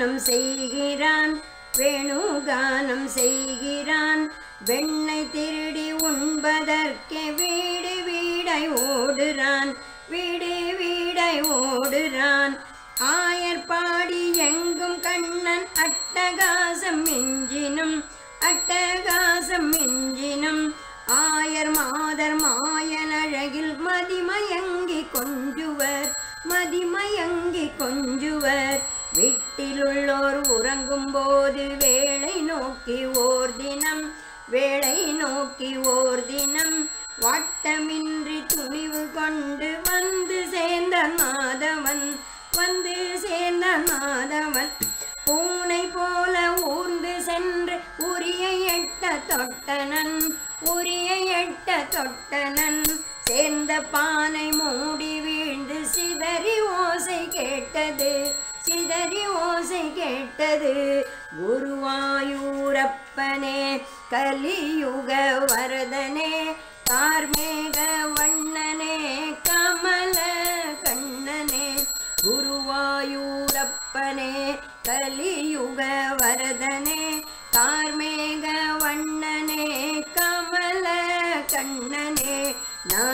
வேணுகானம் செய்கிறான் வேணுகானம் செய்கிறான் வெண்ணை திருடி உண்பதற்கே வீடு வீடை ஓடுறான் வீடு வீடை ஓடுறான் ஆயர் பாடி எங்கும் கண்ணன் அட்டகாசம் மிஞ்சினும் அட்டகாசம் மிஞ்சினும் ஆயர் மாதர் மாயன் அழகில் மதிமயங்கி கொஞ்சுவர் மதிமயங்கி கொஞ்சுவர் வீட்டிலுள்ளோர் உறங்கும் போது வேளை நோக்கி ஓர் தினம் வேளை நோக்கி ஓர் தினம் வாட்டமின்றி துணிவு கொண்டு வந்து சேர்ந்த மாதவன் வந்து சேர்ந்த மாதவன் பூனை போல ஊர்ந்து சென்று உரிய எட்ட தொட்டனன் உரிய எட்ட தொட்டனன் சேர்ந்த பானை மூடி வீழ்ந்து சிதறி ஓசை கேட்டது சிதறி ஓசை கேட்டது குருவாயூரப்பனே கலியுக வரதனே கார்மேக வண்ணனே கமல கண்ணனே குருவாயூரப்பனே கலியுக வரதனே கார்மேக வண்ணனே கமல கண்ணனே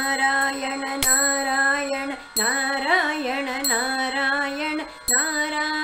நாராயண நாராயண நாராயண நாராயண நாராயண